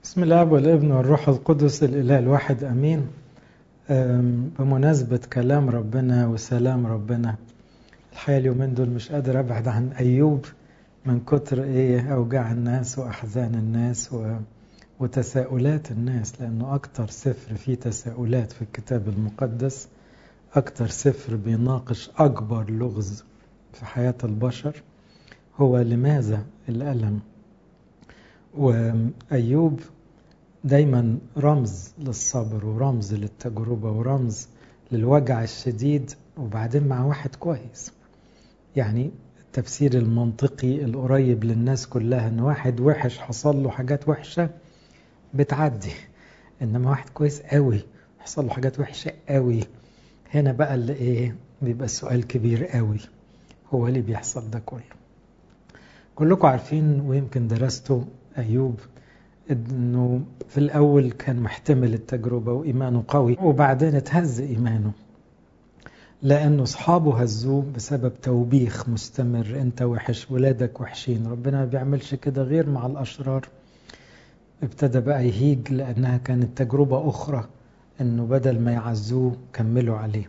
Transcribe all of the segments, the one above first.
بسم الله والابن والروح القدس الإله الواحد أمين بمناسبة كلام ربنا وسلام ربنا الحقيقة اليومين دول مش قادر أبعد عن أيوب من كتر إيه أوجاع الناس وأحزان الناس و... وتساؤلات الناس لأنه أكتر سفر فيه تساؤلات في الكتاب المقدس أكتر سفر بيناقش أكبر لغز في حياة البشر هو لماذا الألم وأيوب دايما رمز للصبر ورمز للتجربة ورمز للوجع الشديد وبعدين مع واحد كويس يعني التفسير المنطقي القريب للناس كلها ان واحد وحش حصل له حاجات وحشة بتعدي انما واحد كويس قوي حصل له حاجات وحشة قوي هنا بقى اللي ايه بيبقى السؤال كبير قوي هو ليه بيحصل ده كله كلكم عارفين ويمكن درستوا أيوب انه في الاول كان محتمل التجربة وايمانه قوي وبعدين اتهز ايمانه لانه اصحابه هزوه بسبب توبيخ مستمر انت وحش ولادك وحشين ربنا ما بيعملش كده غير مع الاشرار ابتدى بقى يهيج لانها كانت تجربة اخرى انه بدل ما يعزوه كملوا عليه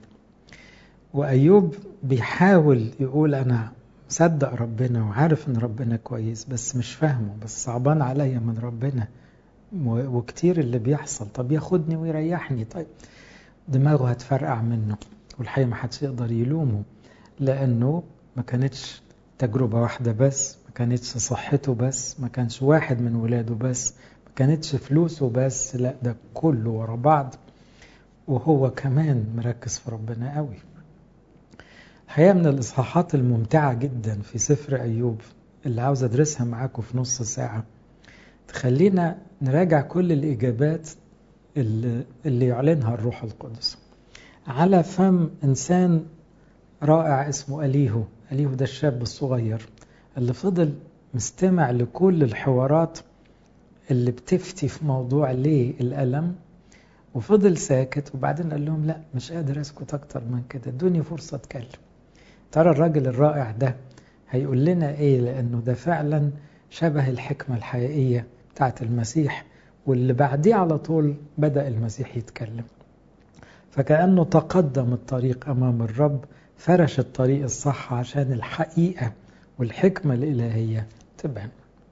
وايوب بيحاول يقول انا مصدق ربنا وعارف ان ربنا كويس بس مش فاهمه بس صعبان عليا من ربنا وكتير اللي بيحصل طب ياخدني ويريحني طيب دماغه هتفرقع منه والحقيقة ما حدش يقدر يلومه لأنه ما كانتش تجربة واحدة بس ما كانتش صحته بس ما كانش واحد من ولاده بس ما كانتش فلوسه بس لا ده كله ورا بعض وهو كمان مركز في ربنا قوي الحقيقة من الإصحاحات الممتعة جدا في سفر أيوب اللي عاوز أدرسها معاكم في نص ساعة تخلينا نراجع كل الإجابات اللي, اللي يعلنها الروح القدس على فم إنسان رائع اسمه أليهو أليهو ده الشاب الصغير اللي فضل مستمع لكل الحوارات اللي بتفتي في موضوع ليه الألم وفضل ساكت وبعدين قال لهم لا مش قادر اسكت اكتر من كده ادوني فرصه اتكلم ترى الراجل الرائع ده هيقول لنا ايه لانه ده فعلا شبه الحكمه الحقيقيه بتاعت المسيح واللي بعديه على طول بدا المسيح يتكلم فكانه تقدم الطريق امام الرب فرش الطريق الصح عشان الحقيقه والحكمه الالهيه تبان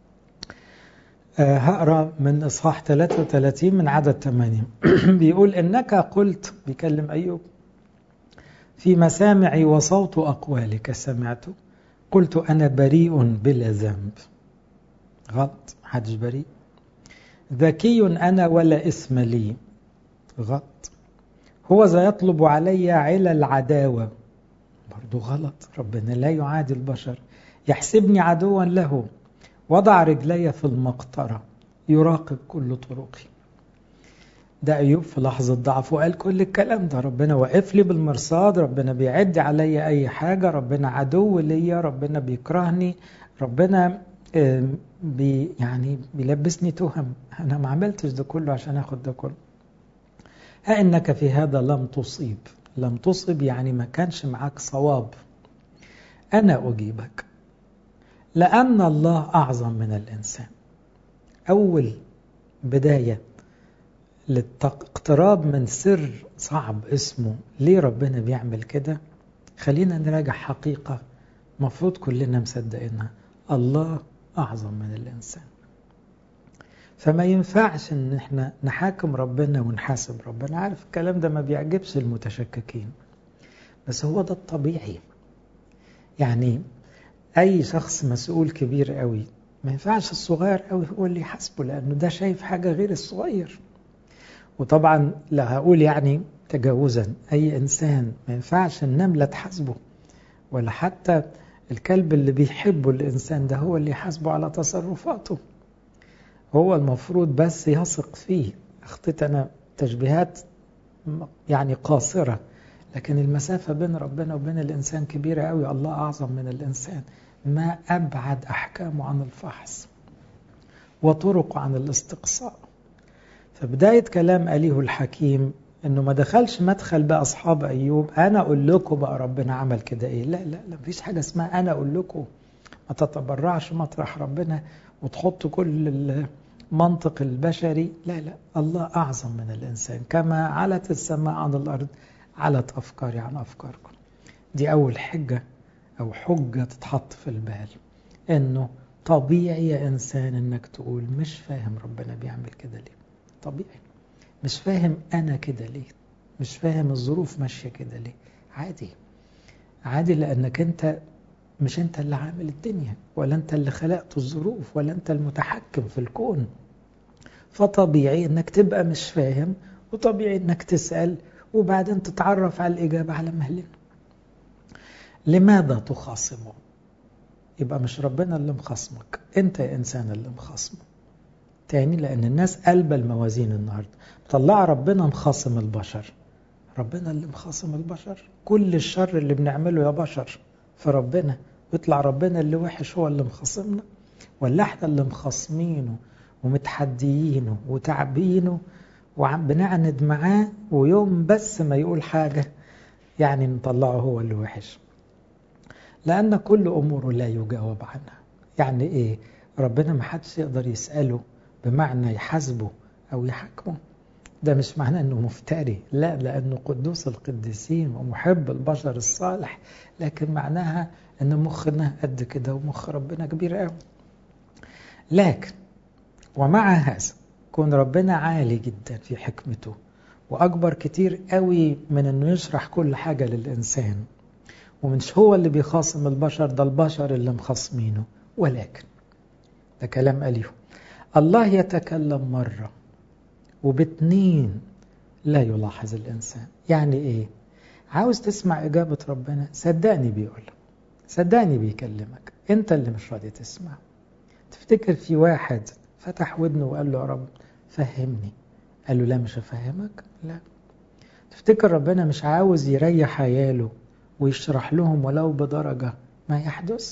هقرا من اصحاح 33 من عدد 8 بيقول انك قلت بيكلم ايوب في مسامعي وصوت اقوالك سمعت قلت انا بريء بلا ذنب غلط حدش بريء ذكي انا ولا اسم لي غلط هو ذا يطلب علي على العداوه برضو غلط ربنا لا يعادي البشر يحسبني عدوا له وضع رجلي في المقطرة يراقب كل طرقي ده أيوب في لحظة ضعف وقال كل الكلام ده ربنا واقف لي بالمرصاد ربنا بيعد عليا أي حاجة ربنا عدو ليا ربنا بيكرهني ربنا بي يعني بيلبسني تهم أنا ما عملتش ده كله عشان أخد ده كله ها إنك في هذا لم تصيب لم تصب يعني ما كانش معاك صواب أنا أجيبك لأن الله أعظم من الإنسان أول بداية للاقتراب من سر صعب اسمه ليه ربنا بيعمل كده خلينا نراجع حقيقة مفروض كلنا مصدقينها الله أعظم من الإنسان فما ينفعش ان احنا نحاكم ربنا ونحاسب ربنا عارف الكلام ده ما بيعجبش المتشككين بس هو ده الطبيعي يعني اي شخص مسؤول كبير قوي ما ينفعش الصغير قوي هو اللي يحاسبه لانه ده شايف حاجه غير الصغير وطبعا لا هقول يعني تجاوزا اي انسان ما ينفعش النمله تحاسبه ولا حتى الكلب اللي بيحبه الانسان ده هو اللي يحاسبه على تصرفاته هو المفروض بس يثق فيه اخطيت انا تشبيهات يعني قاصره لكن المسافة بين ربنا وبين الإنسان كبيرة قوي الله أعظم من الإنسان ما أبعد أحكامه عن الفحص وطرقه عن الاستقصاء فبداية كلام أليه الحكيم إنه ما دخلش مدخل بقى أصحاب أيوب أنا أقول لكم بقى ربنا عمل كده إيه لا لا لا مفيش حاجة اسمها أنا أقول لكم ما تتبرعش مطرح ربنا وتحط كل منطق البشري لا لا الله أعظم من الإنسان كما علت السماء عن الأرض علت أفكاري عن أفكاركم دي أول حجة أو حجة تتحط في البال إنه طبيعي يا إنسان إنك تقول مش فاهم ربنا بيعمل كده ليه طبيعي مش فاهم أنا كده ليه مش فاهم الظروف ماشية كده ليه عادي عادي لأنك أنت مش أنت اللي عامل الدنيا ولا أنت اللي خلقت الظروف ولا أنت المتحكم في الكون فطبيعي أنك تبقى مش فاهم وطبيعي أنك تسأل وبعدين تتعرف على الإجابة على مهلنا لماذا تخاصمه يبقى مش ربنا اللي مخاصمك انت يا انسان اللي مخاصمه تاني لان الناس قلب الموازين النهارده طلع ربنا مخاصم البشر ربنا اللي مخاصم البشر كل الشر اللي بنعمله يا بشر في ربنا ويطلع ربنا اللي وحش هو اللي مخاصمنا ولا احنا اللي مخاصمينه ومتحديينه وتعبينه وعم بنعند معاه ويوم بس ما يقول حاجة يعني نطلعه هو اللي وحش لأن كل أموره لا يجاوب عنها يعني إيه ربنا ما حدش يقدر يسأله بمعنى يحاسبه أو يحاكمه ده مش معناه أنه مفتري لا لأنه قدوس القديسين ومحب البشر الصالح لكن معناها أن مخنا قد كده ومخ ربنا كبير قوي لكن ومع هذا كون ربنا عالي جدا في حكمته وأكبر كتير قوي من أنه يشرح كل حاجة للإنسان ومش هو اللي بيخاصم البشر ده البشر اللي مخاصمينه ولكن ده كلام أليه الله يتكلم مرة وباتنين لا يلاحظ الإنسان يعني إيه عاوز تسمع إجابة ربنا صدقني بيقول صدقني بيكلمك أنت اللي مش راضي تسمع تفتكر في واحد فتح ودنه وقال له يا رب فهمني قال له لا مش هفهمك لا تفتكر ربنا مش عاوز يريح عياله ويشرح لهم ولو بدرجة ما يحدث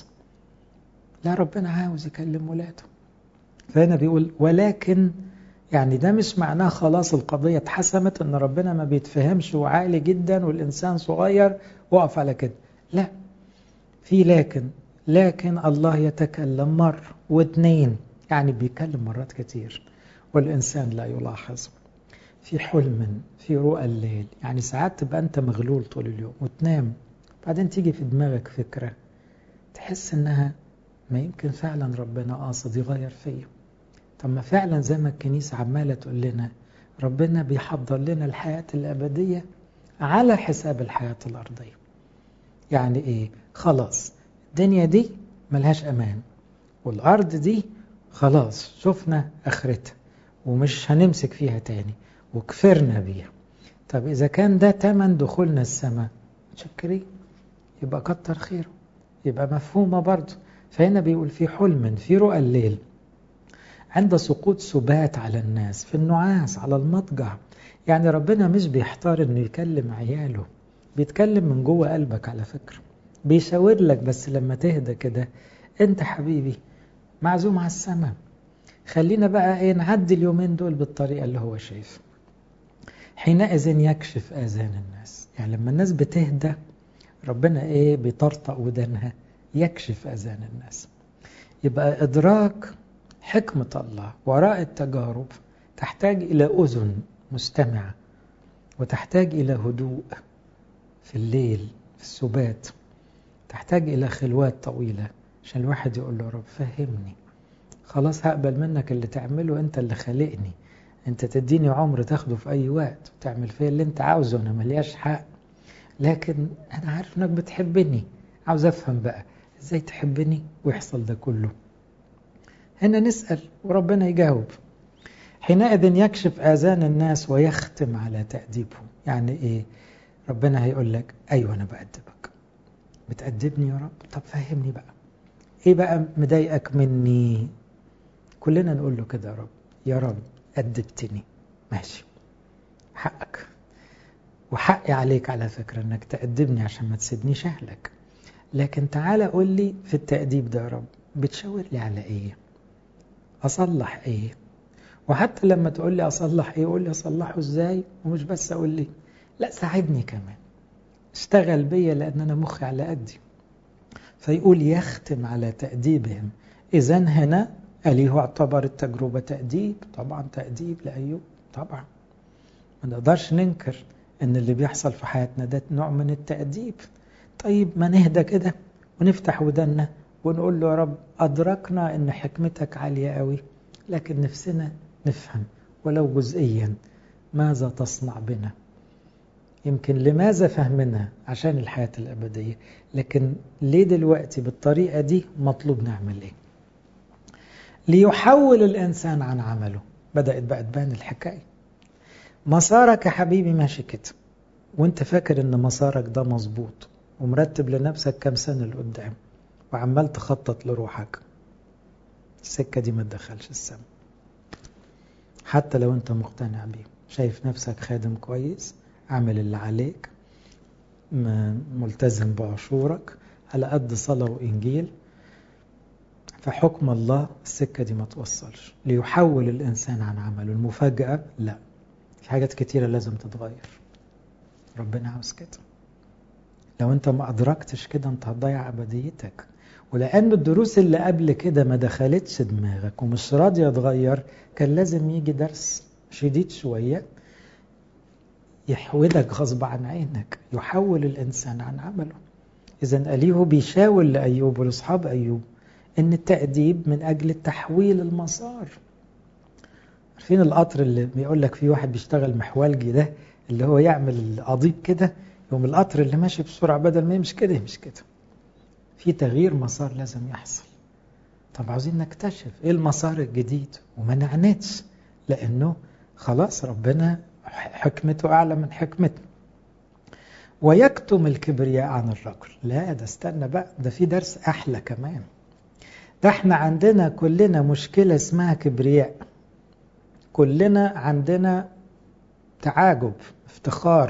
لا ربنا عاوز يكلم ولاده فهنا بيقول ولكن يعني ده مش معناه خلاص القضية اتحسمت ان ربنا ما بيتفهمش وعالي جدا والإنسان صغير وقف على كده لا في لكن لكن الله يتكلم مرة واثنين يعني بيتكلم مرات كتير والإنسان لا يلاحظ في حلم في رؤى الليل يعني ساعات تبقى أنت مغلول طول اليوم وتنام بعدين تيجي في دماغك فكرة تحس إنها ما يمكن فعلا ربنا قاصد يغير فيا طب ما فعلا زي ما الكنيسة عمالة تقول لنا ربنا بيحضر لنا الحياة الأبدية على حساب الحياة الأرضية يعني إيه خلاص الدنيا دي ملهاش أمان والأرض دي خلاص شفنا آخرتها ومش هنمسك فيها تاني وكفرنا بيها طب إذا كان ده تمن دخولنا السماء متشكرين يبقى كتر خيره يبقى مفهومة برضه فهنا بيقول في حلم في رؤى الليل عند سقوط سبات على الناس في النعاس على المضجع يعني ربنا مش بيحتار انه يكلم عياله بيتكلم من جوه قلبك على فكرة بيشاور لك بس لما تهدى كده انت حبيبي معزوم على السماء خلينا بقى ايه نعدي اليومين دول بالطريقة اللي هو شايف حينئذ يكشف آذان الناس يعني لما الناس بتهدى ربنا ايه بيطرطق ودانها يكشف آذان الناس يبقى إدراك حكمة الله وراء التجارب تحتاج إلى أذن مستمعة وتحتاج إلى هدوء في الليل في السبات تحتاج إلى خلوات طويلة عشان الواحد يقول له رب فهمني خلاص هقبل منك اللي تعمله أنت اللي خلقني أنت تديني عمر تاخده في أي وقت وتعمل فيه اللي أنت عاوزه أنا ملياش حق لكن أنا عارف أنك بتحبني عاوز أفهم بقى إزاي تحبني ويحصل ده كله هنا نسأل وربنا يجاوب حينئذ يكشف آذان الناس ويختم على تأديبهم يعني إيه ربنا هيقول لك أيوة أنا بأدبك بتأدبني يا رب طب فهمني بقى إيه بقى مضايقك مني كلنا نقول له كده يا رب يا رب أدبتني ماشي حقك وحقي عليك على فكرة أنك تأدبني عشان ما تسيبنيش أهلك لكن تعالى قول لي في التأديب ده يا رب بتشاور لي على إيه أصلح إيه وحتى لما تقول لي أصلح إيه قول لي أصلحه إزاي ومش بس أقول لي لا ساعدني كمان اشتغل بيا لأن أنا مخي على قدي فيقول يختم على تأديبهم إذا هنا أليه اعتبر التجربة تأديب طبعا تأديب لأيوب طبعا ما نقدرش ننكر ان اللي بيحصل في حياتنا ده نوع من التأديب طيب ما نهدى كده ونفتح ودنا ونقول له يا رب أدركنا ان حكمتك عالية قوي لكن نفسنا نفهم ولو جزئيا ماذا تصنع بنا يمكن لماذا فهمنا عشان الحياة الأبدية لكن ليه دلوقتي بالطريقة دي مطلوب نعمل ايه ليحول الإنسان عن عمله بدأت بقى تبان الحكاية مسارك يا حبيبي ماشي كده وانت فاكر ان مسارك ده مظبوط ومرتب لنفسك كام سنة لقدام وعمال تخطط لروحك السكة دي ما تدخلش السما حتى لو انت مقتنع بيه شايف نفسك خادم كويس عامل اللي عليك ملتزم بعشورك على قد صلاة وإنجيل فحكم الله السكة دي ما توصلش ليحول الإنسان عن عمله المفاجأة لا في حاجات كتيرة لازم تتغير ربنا عاوز كده لو انت ما أدركتش كده انت هتضيع أبديتك ولأن الدروس اللي قبل كده ما دخلتش دماغك ومش راضية تغير كان لازم يجي درس شديد شوية يحولك غصب عن عينك يحول الإنسان عن عمله إذا أليه بيشاور لأيوب ولأصحاب أيوب إن التأديب من أجل تحويل المسار عارفين القطر اللي بيقول لك في واحد بيشتغل محوالجي ده اللي هو يعمل القضيب كده يوم القطر اللي ماشي بسرعة بدل ما يمشي كده يمشي كده في تغيير مسار لازم يحصل طب عاوزين نكتشف ايه المسار الجديد وما نعنتش لانه خلاص ربنا حكمته اعلى من حكمتنا ويكتم الكبرياء عن الرجل لا ده استنى بقى ده في درس احلى كمان ده احنا عندنا كلنا مشكلة اسمها كبرياء كلنا عندنا تعاجب افتخار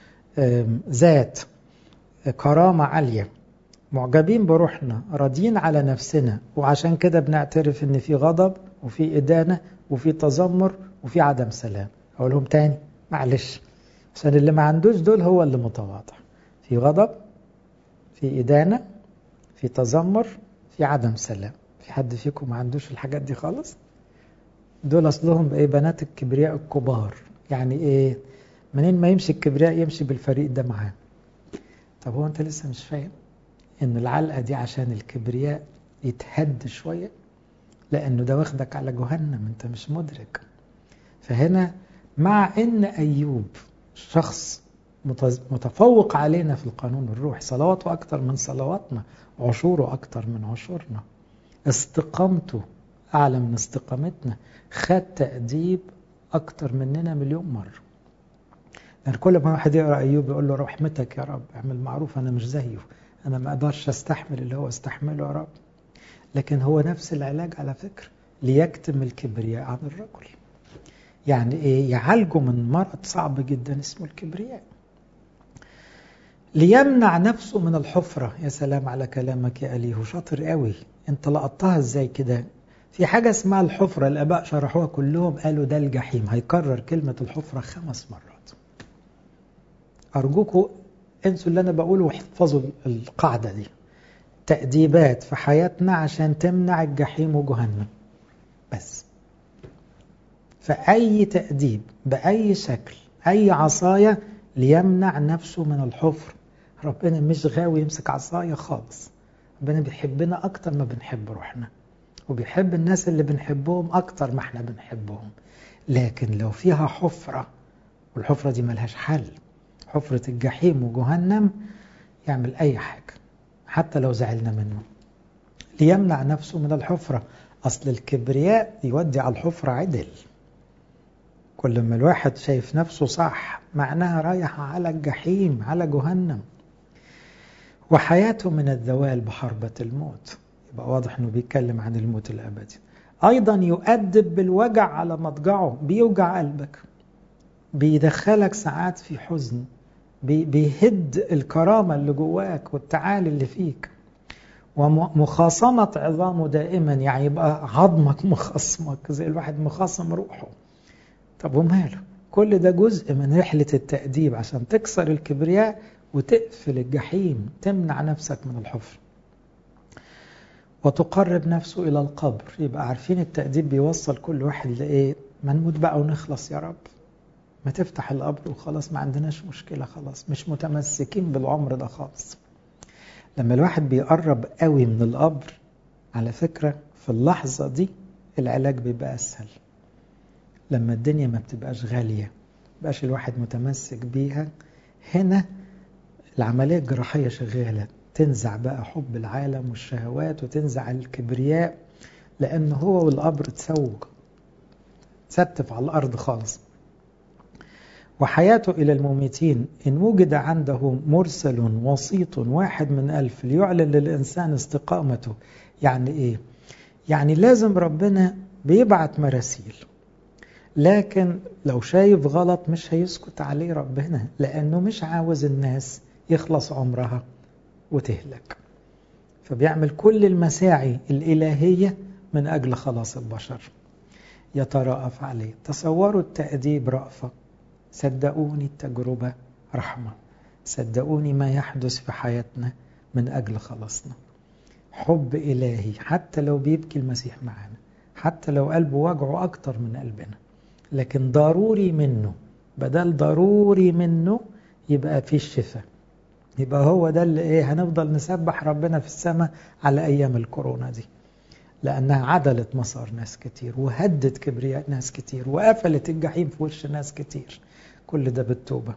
ذات كرامة عالية معجبين بروحنا راضيين على نفسنا وعشان كده بنعترف ان في غضب وفي إدانة وفي تذمر وفي عدم سلام أقولهم تاني معلش عشان اللي ما عندوش دول هو اللي متواضع في غضب في إدانة في تذمر في عدم سلام في حد فيكم ما عندوش الحاجات دي خالص دول أصلهم إيه بنات الكبرياء الكبار يعني إيه منين ما يمشي الكبرياء يمشي بالفريق ده معاه طب هو أنت لسه مش فاهم إن العلقة دي عشان الكبرياء يتهد شوية لأنه ده واخدك على جهنم أنت مش مدرك فهنا مع ان ايوب شخص متفوق علينا في القانون الروحي صلواته اكتر من صلواتنا عشوره اكتر من عشورنا استقامته اعلى من استقامتنا خد تأديب اكتر مننا مليون مرة يعني كل ما واحد يقرأ ايوب يقول له رحمتك يا رب اعمل معروف انا مش زيه انا ما اقدرش استحمل اللي هو استحمله يا رب لكن هو نفس العلاج على فكرة ليكتم الكبرياء عن الرجل يعني ايه يعالجه من مرض صعب جدا اسمه الكبرياء ليمنع نفسه من الحفرة يا سلام على كلامك يا أليه شاطر قوي انت لقطتها ازاي كده في حاجة اسمها الحفرة الآباء شرحوها كلهم قالوا ده الجحيم هيكرر كلمة الحفرة خمس مرات أرجوكم انسوا اللي أنا بقوله واحفظوا القاعدة دي تأديبات في حياتنا عشان تمنع الجحيم وجهنم بس فأي تأديب بأي شكل أي عصاية ليمنع نفسه من الحفر ربنا مش غاوي يمسك عصاية خالص ربنا بيحبنا أكتر ما بنحب روحنا وبيحب الناس اللي بنحبهم أكتر ما احنا بنحبهم لكن لو فيها حفرة والحفرة دي ملهاش حل حفرة الجحيم وجهنم يعمل أي حاجة حتى لو زعلنا منه ليمنع نفسه من الحفرة أصل الكبرياء يودي على الحفرة عدل كل ما الواحد شايف نفسه صح معناها رايح على الجحيم على جهنم وحياته من الذوال بحربة الموت يبقى واضح انه بيتكلم عن الموت الابدي ايضا يؤدب بالوجع على مضجعه بيوجع قلبك بيدخلك ساعات في حزن بيهد الكرامة اللي جواك والتعالي اللي فيك ومخاصمة عظامه دائما يعني يبقى عظمك مخصمك زي الواحد مخاصم روحه طب وماله كل ده جزء من رحلة التأديب عشان تكسر الكبرياء وتقفل الجحيم تمنع نفسك من الحفر وتقرب نفسه إلى القبر يبقى عارفين التأديب بيوصل كل واحد لإيه ما نموت بقى ونخلص يا رب ما تفتح القبر وخلاص ما عندناش مشكلة خلاص مش متمسكين بالعمر ده خالص لما الواحد بيقرب قوي من القبر على فكرة في اللحظة دي العلاج بيبقى أسهل لما الدنيا ما بتبقاش غالية بقاش الواحد متمسك بيها هنا العملية الجراحية شغالة تنزع بقى حب العالم والشهوات وتنزع الكبرياء لأن هو والقبر تسوج تستف على الأرض خالص وحياته إلى المميتين إن وجد عنده مرسل وسيط واحد من ألف ليعلن للإنسان استقامته يعني إيه؟ يعني لازم ربنا بيبعت مراسيل لكن لو شايف غلط مش هيسكت عليه ربنا لأنه مش عاوز الناس يخلص عمرها وتهلك فبيعمل كل المساعي الإلهية من أجل خلاص البشر يترأف عليه تصوروا التأديب رأفة صدقوني التجربة رحمة صدقوني ما يحدث في حياتنا من أجل خلاصنا حب إلهي حتى لو بيبكي المسيح معنا حتى لو قلبه وجعه أكتر من قلبنا لكن ضروري منه بدل ضروري منه يبقى في الشفاء يبقى هو ده اللي ايه هنفضل نسبح ربنا في السماء على ايام الكورونا دي لانها عدلت مسار ناس كتير وهدت كبرياء ناس كتير وقفلت الجحيم في وش ناس كتير كل ده بالتوبه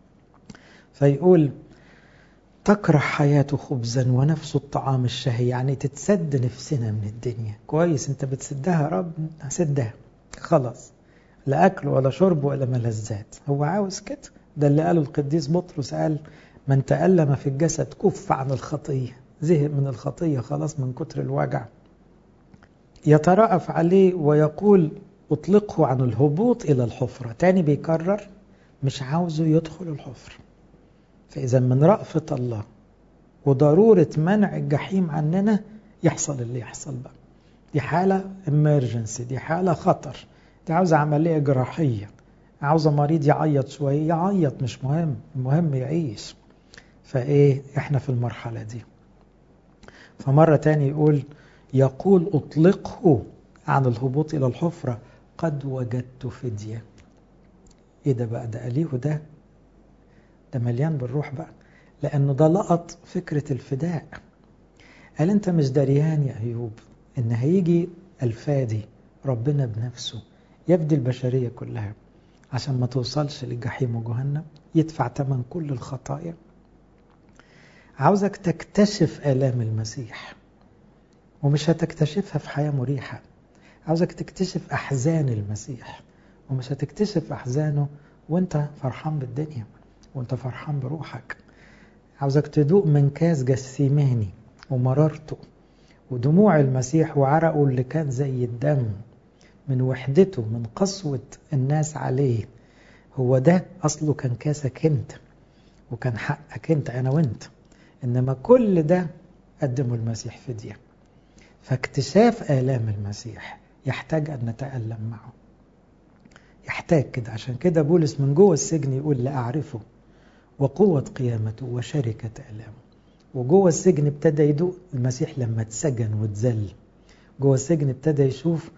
فيقول تكره حياته خبزا ونفسه الطعام الشهي يعني تتسد نفسنا من الدنيا كويس انت بتسدها يا رب سدها خلاص لا اكل ولا شرب ولا ملذات هو عاوز كده ده اللي قاله القديس بطرس قال من تألم في الجسد كف عن الخطية زهق من الخطية خلاص من كتر الوجع يترأف عليه ويقول اطلقه عن الهبوط إلى الحفرة تاني بيكرر مش عاوزه يدخل الحفرة فإذا من رأفة الله وضرورة منع الجحيم عننا يحصل اللي يحصل بقى دي حالة emergency دي حالة خطر دي عاوزة عملية جراحية عاوزة مريض يعيط شوية يعيط مش مهم المهم يعيش فايه احنا في المرحلة دي فمرة تاني يقول يقول اطلقه عن الهبوط الى الحفرة قد وجدت فدية ايه ده بقى ده قاليه ده ده مليان بالروح بقى لانه ده لقط فكرة الفداء قال انت مش دريان يا ايوب ان هيجي الفادي ربنا بنفسه يفدي البشرية كلها عشان ما توصلش للجحيم وجهنم يدفع ثمن كل الخطايا عاوزك تكتشف آلام المسيح ومش هتكتشفها في حياة مريحة عاوزك تكتشف أحزان المسيح ومش هتكتشف أحزانه وانت فرحان بالدنيا وانت فرحان بروحك عاوزك تدوق من كاس جسيماني ومرارته ودموع المسيح وعرقه اللي كان زي الدم من وحدته من قسوة الناس عليه هو ده أصله كان كاسك انت وكان حقك انت أنا وانت إنما كل ده قدمه المسيح فدية فاكتشاف آلام المسيح يحتاج أن نتألم معه يحتاج كده عشان كده بولس من جوه السجن يقول لأعرفه وقوة قيامته وشركة آلامه وجوه السجن ابتدى يدوق المسيح لما اتسجن واتذل جوه السجن ابتدى يشوف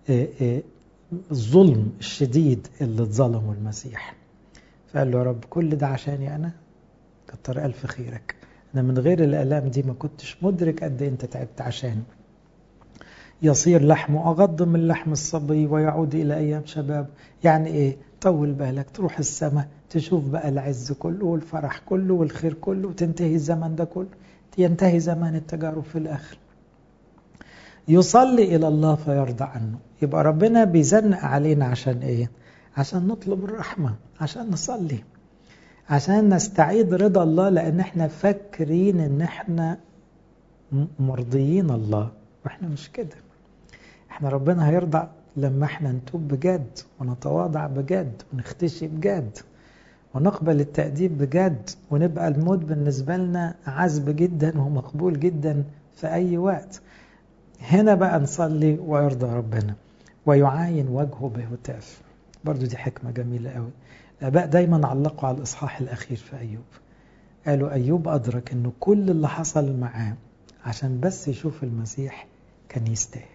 الظلم الشديد اللي اتظلمه المسيح فقال له يا رب كل ده عشاني أنا كتر ألف خيرك أنا من غير الآلام دي ما كنتش مدرك قد إيه أنت تعبت عشاني يصير لحمه أغض من لحم الصبي ويعود إلى أيام شباب يعني إيه طول بالك تروح السماء تشوف بقى العز كله والفرح كله والخير كله وتنتهي الزمن ده كله ينتهي زمان التجارب في الآخر يصلي إلى الله فيرضى عنه يبقى ربنا بيزنق علينا عشان إيه عشان نطلب الرحمة عشان نصلي عشان نستعيد رضا الله لأن احنا فاكرين ان احنا مرضيين الله واحنا مش كده احنا ربنا هيرضى لما احنا نتوب بجد ونتواضع بجد ونختشي بجد ونقبل التأديب بجد ونبقى الموت بالنسبة لنا عذب جدا ومقبول جدا في أي وقت هنا بقى نصلي ويرضى ربنا ويعاين وجهه بهتاف برضو دي حكمة جميلة قوي الآباء دايما علقوا على الإصحاح الأخير في أيوب قالوا أيوب أدرك أنه كل اللي حصل معاه عشان بس يشوف المسيح كان يستاهل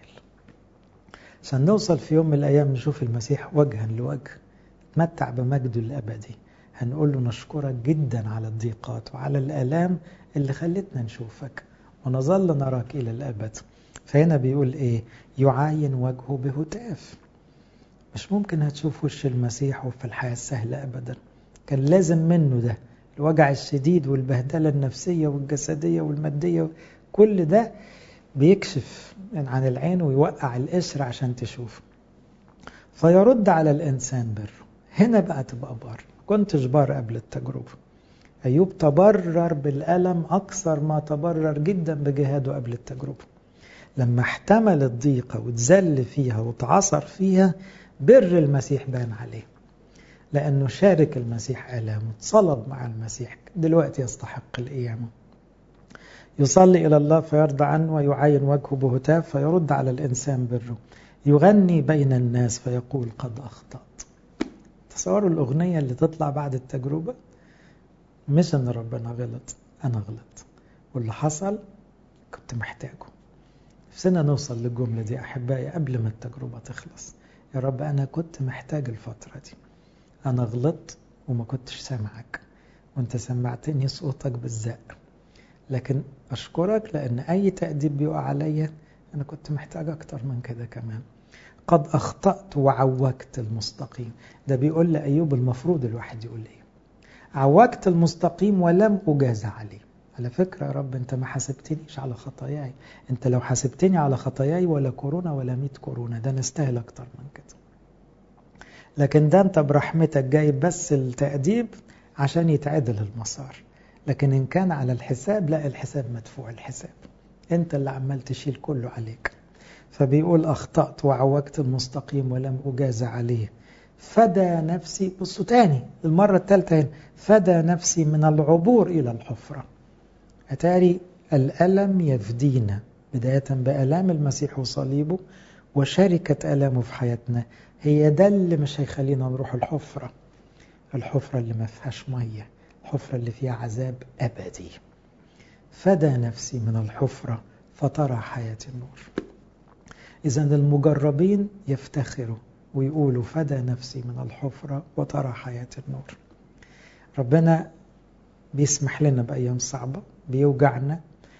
عشان نوصل في يوم من الأيام نشوف المسيح وجها لوجه نتمتع بمجده الأبدي هنقول له نشكرك جدا على الضيقات وعلى الآلام اللي خلتنا نشوفك ونظل نراك إلى الأبد فهنا بيقول إيه يعاين وجهه بهتاف مش ممكن هتشوف وش المسيح وفي الحياة السهلة أبدا كان لازم منه ده الوجع الشديد والبهدلة النفسية والجسدية والمادية كل ده بيكشف عن العين ويوقع القشر عشان تشوف فيرد على الإنسان بره هنا بقى تبقى بار كنتش بار قبل التجربة أيوب تبرر بالألم أكثر ما تبرر جدا بجهاده قبل التجربة لما احتمل الضيقة وتزل فيها وتعصر فيها بر المسيح بان عليه لأنه شارك المسيح آلامه تصلب مع المسيح دلوقتي يستحق القيامة يصلي إلى الله فيرضى عنه ويعاين وجهه بهتاف فيرد على الإنسان بره يغني بين الناس فيقول قد أخطأت تصوروا الأغنية اللي تطلع بعد التجربة مش أن ربنا غلط أنا غلط واللي حصل كنت محتاجه نفسنا نوصل للجملة دي أحبائي قبل ما التجربة تخلص يا رب أنا كنت محتاج الفترة دي أنا غلطت وما كنتش سامعك وانت سمعتني صوتك بالزق لكن أشكرك لأن أي تأديب بيقع عليا أنا كنت محتاج أكتر من كده كمان قد أخطأت وعوجت المستقيم ده بيقول لأيوب المفروض الواحد يقول إيه عوجت المستقيم ولم أجاز عليه على فكرة يا رب أنت ما حاسبتنيش على خطاياي أنت لو حاسبتني على خطاياي ولا كورونا ولا ميت كورونا ده نستاهل أكتر من كده لكن ده أنت برحمتك جايب بس التأديب عشان يتعدل المسار لكن إن كان على الحساب لا الحساب مدفوع الحساب أنت اللي عمال تشيل كله عليك فبيقول أخطأت وعوجت المستقيم ولم أجاز عليه فدى نفسي بصوا تاني المرة الثالثة هنا فدى نفسي من العبور إلى الحفرة أتاري الألم يفدينا بداية بألام المسيح وصليبه وشركة ألامه في حياتنا هي ده اللي مش هيخلينا نروح الحفرة الحفرة اللي ما فيهاش مية الحفرة اللي فيها عذاب أبدي فدى نفسي من الحفرة فترى حياة النور إذا المجربين يفتخروا ويقولوا فدى نفسي من الحفرة وترى حياة النور ربنا بيسمح لنا بأيام صعبة بيوجعنا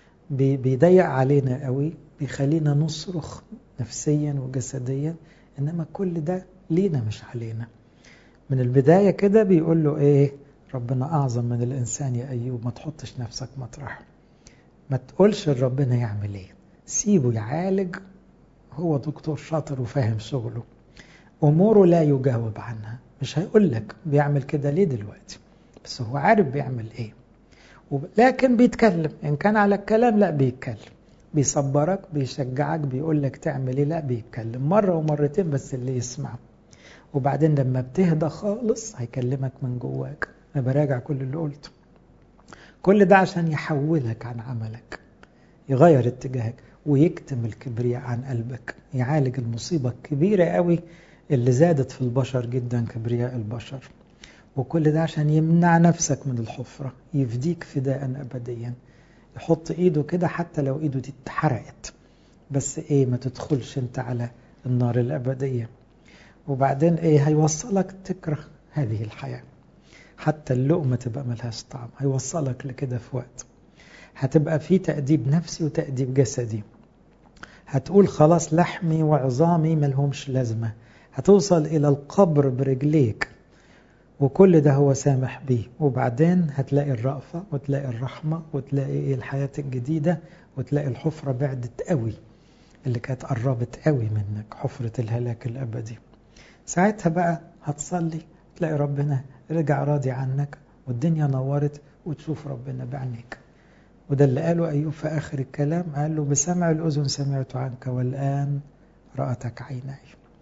بيضيق علينا قوي بيخلينا نصرخ نفسيا وجسديا إنما كل ده لينا مش علينا من البداية كده بيقول له إيه ربنا أعظم من الإنسان يا أيوب ما تحطش نفسك مطرحه ما تقولش ربنا يعمل إيه سيبه يعالج هو دكتور شاطر وفاهم شغله أموره لا يجاوب عنها مش هيقول لك بيعمل كده ليه دلوقتي بس هو عارف بيعمل ايه لكن بيتكلم ان كان على الكلام لا بيتكلم بيصبرك بيشجعك بيقول لك تعمل ايه لا بيتكلم مرة ومرتين بس اللي يسمع وبعدين لما بتهدى خالص هيكلمك من جواك انا براجع كل اللي قلته كل ده عشان يحولك عن عملك يغير اتجاهك ويكتم الكبرياء عن قلبك يعالج المصيبة الكبيرة قوي اللي زادت في البشر جدا كبرياء البشر وكل ده عشان يمنع نفسك من الحفرة يفديك فداء أبديا يحط إيده كده حتى لو إيده دي اتحرقت بس إيه ما تدخلش أنت على النار الأبدية وبعدين إيه هيوصلك تكره هذه الحياة حتى اللقمة تبقى ملهاش طعم هيوصلك لكده في وقت هتبقى في تأديب نفسي وتأديب جسدي هتقول خلاص لحمي وعظامي ملهمش لازمة هتوصل إلى القبر برجليك وكل ده هو سامح بيه وبعدين هتلاقي الرأفة وتلاقي الرحمة وتلاقي إيه الحياة الجديدة وتلاقي الحفرة بعدت قوي اللي كانت قربت قوي منك حفرة الهلاك الأبدي ساعتها بقى هتصلي تلاقي ربنا رجع راضي عنك والدنيا نورت وتشوف ربنا بعينيك وده اللي قاله أيوب في آخر الكلام قال له بسمع الأذن سمعت عنك والآن رأتك عيني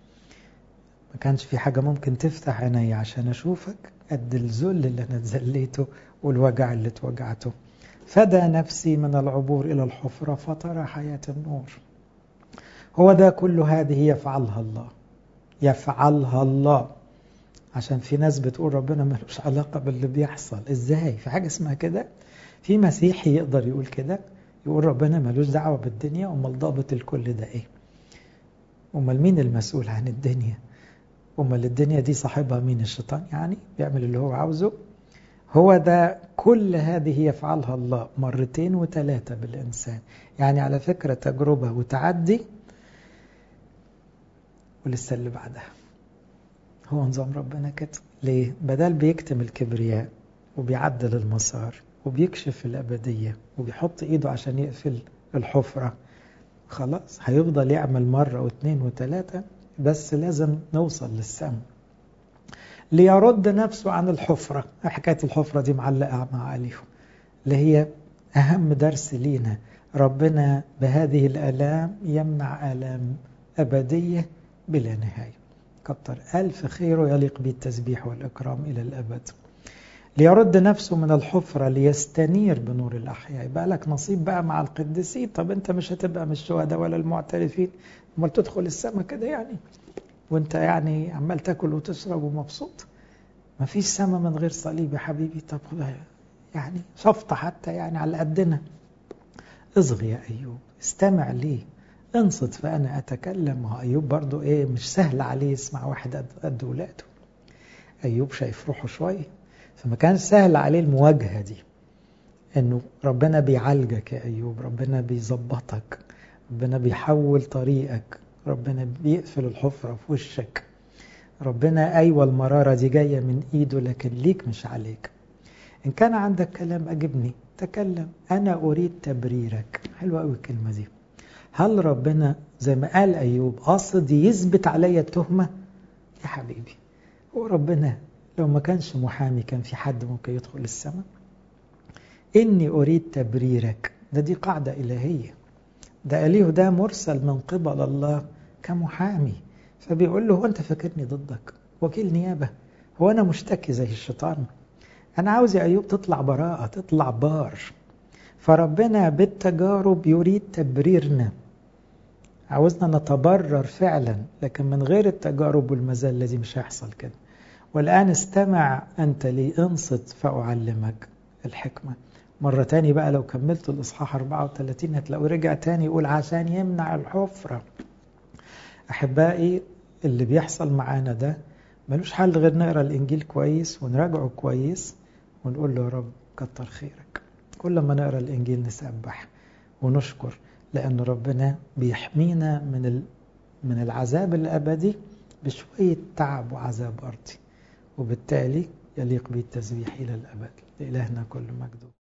ما كانش في حاجة ممكن تفتح عيني عشان أشوفك قد الذل اللي أنا اتذليته والوجع اللي اتوجعته فدى نفسي من العبور إلى الحفرة فترى حياة النور هو ده كل هذه يفعلها الله يفعلها الله عشان في ناس بتقول ربنا ملوش علاقة باللي بيحصل ازاي في حاجة اسمها كده في مسيحي يقدر يقول كده يقول ربنا ملوش دعوة بالدنيا أمال ضابط الكل ده إيه أمال مين المسؤول عن الدنيا أمال الدنيا دي صاحبها مين الشيطان يعني بيعمل اللي هو عاوزه هو ده كل هذه يفعلها الله مرتين وثلاثة بالإنسان يعني على فكرة تجربة وتعدي ولسه اللي بعدها هو نظام ربنا كده ليه؟ بدل بيكتم الكبرياء وبيعدل المسار وبيكشف الأبدية وبيحط إيده عشان يقفل الحفرة خلاص هيفضل يعمل مرة واثنين وثلاثة بس لازم نوصل للسم ليرد نفسه عن الحفرة حكاية الحفرة دي معلقة مع عليهم اللي هي أهم درس لينا ربنا بهذه الآلام يمنع آلام أبدية بلا نهاية كتر ألف خيره يليق به التسبيح والإكرام إلى الأبد ليرد نفسه من الحفرة ليستنير بنور الأحياء يبقى لك نصيب بقى مع القديسين طب أنت مش هتبقى من الشهداء ولا المعترفين امال تدخل السماء كده يعني وانت يعني عمال تاكل وتشرب ومبسوط ما فيش سماء من غير صليب يا حبيبي طب يعني شفطة حتى يعني على قدنا اصغي يا أيوب استمع لي انصت فأنا أتكلم ما أيوب برضو إيه مش سهل عليه يسمع واحد قد ولاده أيوب شايف روحه شوية فما كان سهل عليه المواجهة دي إنه ربنا بيعالجك يا أيوب ربنا بيظبطك ربنا بيحول طريقك ربنا بيقفل الحفرة في وشك ربنا أيوة المرارة دي جاية من إيده لكن ليك مش عليك إن كان عندك كلام أجبني تكلم أنا أريد تبريرك حلوة أوي الكلمة دي هل ربنا زي ما قال أيوب قصد يثبت عليا التهمة يا حبيبي هو ربنا لو ما كانش محامي كان في حد ممكن يدخل السماء إني أريد تبريرك ده دي قاعدة إلهية ده أليه ده مرسل من قبل الله كمحامي فبيقول له هو أنت فاكرني ضدك وكيل نيابة هو أنا مشتكي زي الشيطان أنا عاوز يا أيوب تطلع براءة تطلع بار فربنا بالتجارب يريد تبريرنا عاوزنا نتبرر فعلا لكن من غير التجارب والمزال الذي مش هيحصل كده والآن استمع أنت لي انصت فأعلمك الحكمة مرة تاني بقى لو كملت الإصحاح 34 هتلاقوا رجع تاني يقول عشان يمنع الحفرة أحبائي اللي بيحصل معانا ده ملوش حل غير نقرأ الإنجيل كويس ونراجعه كويس ونقول له يا رب كتر خيرك كل ما نقرأ الإنجيل نسبح ونشكر لأن ربنا بيحمينا من من العذاب الأبدي بشوية تعب وعذاب أرضي وبالتالي يليق به التسبيح إلى الأبد لإلهنا كل مجد